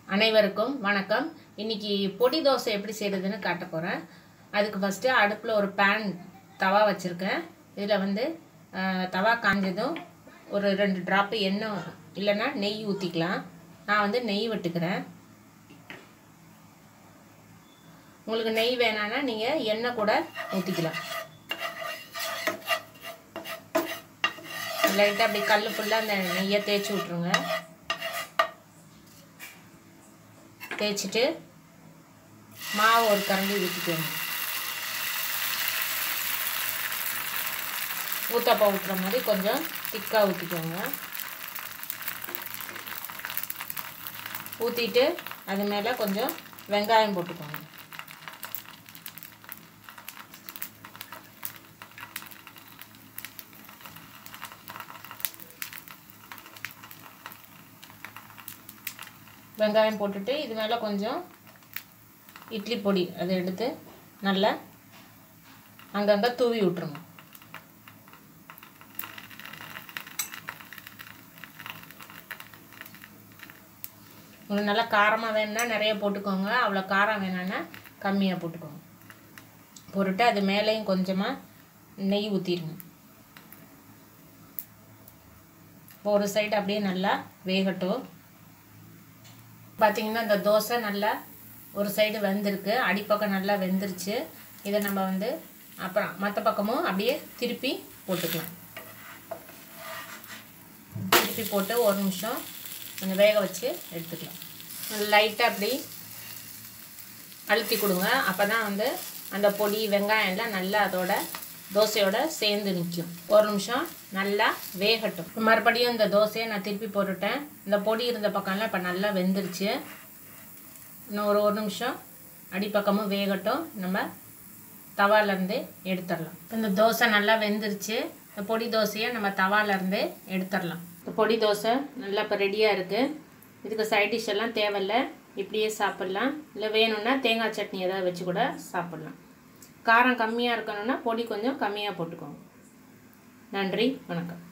அனைவருக்கும் வணக்கம் இன்னைக்கு பொடி தோசை எப்படி செய்கிறதுன்னு காட்ட போகிறேன் அதுக்கு ஃபஸ்ட்டு அடுப்பில் ஒரு பேன் தவா வச்சுருக்கேன் இதில் வந்து அஹ், தவா காஞ்சதும் ஒரு ரெண்டு ட்ராப்பு எண்ணெய் இல்லைன்னா நெய் ஊற்றிக்கலாம் நான் வந்து நெய் விட்டுக்கிறேன் உங்களுக்கு நெய் வேணான்னா நீங்கள் எண்ணெய் கூட ஊற்றிக்கலாம் லைட்டாக அப்படி கல் ஃபுல்லாக அந்த நெய்யை தேய்ச்சி விட்ருங்க தேய்ச்சிட்டு மாவு ஒரு கரண்டி ஊற்றிக்கோங்க ஊத்தப்பா ஊற்றுற மாதிரி கொஞ்சம் திக்காக ஊற்றிக்கோங்க ஊற்றிட்டு அது மேலே கொஞ்சம் வெங்காயம் போட்டுக்கோங்க வெங்காயம் போட்டுட்டு இது மேலே கொஞ்சம் இட்லி பொடி அதை எடுத்து நல்லா அங்கங்கே தூவி விட்டுருங்க உங்களுக்கு நல்லா காரமாக வேணும்னா நிறைய போட்டுக்கோங்க அவ்வளோ காரம் வேணான்னா கம்மியாக போட்டுக்கோங்க போட்டுட்டு அது மேலேயும் கொஞ்சமாக நெய் ஊற்றிடுங்க ஒரு சைடு அப்படியே நல்லா வேகட்டும் பார்த்தீங்கன்னா இந்த தோசை நல்லா ஒரு சைடு வெந்திருக்கு அடிப்பக்கம் நல்லா வெந்துருச்சு இதை நம்ம வந்து அப்புறம் மற்ற பக்கமும் அப்படியே திருப்பி போட்டுக்கலாம் திருப்பி போட்டு ஒரு நிமிஷம் கொஞ்சம் வேக வச்சு எடுத்துக்கலாம் லைட்டாக அப்படி அழுத்தி கொடுங்க அப்போ தான் வந்து அந்த பொடி வெங்காயம் எல்லாம் நல்லா அதோட தோசையோட சேர்ந்து நிற்கும் ஒரு நிமிஷம் நல்லா வேகட்டும் மறுபடியும் இந்த தோசையை நான் திருப்பி போட்டுட்டேன் இந்த பொடி இருந்த பக்கம்லாம் இப்போ நல்லா வெந்துருச்சு இன்னும் ஒரு ஒரு நிமிஷம் அடிப்பக்கமும் வேகட்டும் நம்ம தவாலேருந்து எடுத்துடலாம் இந்த தோசை நல்லா வெந்துருச்சு இந்த பொடி தோசையை நம்ம தவாலேருந்து எடுத்துடலாம் இந்த பொடி தோசை நல்லா இப்போ ரெடியாக இருக்குது இதுக்கு சைட் டிஷ் எல்லாம் தேவையில்ல இப்படியே சாப்பிட்லாம் இல்லை வேணும்னா தேங்காய் சட்னி ஏதாவது வச்சு கூட சாப்பிட்லாம் காரம் கம்மியாக இருக்கணும்னா பொடி கொஞ்சம் கம்மியாக போட்டுக்கோங்க நன்றி வணக்கம்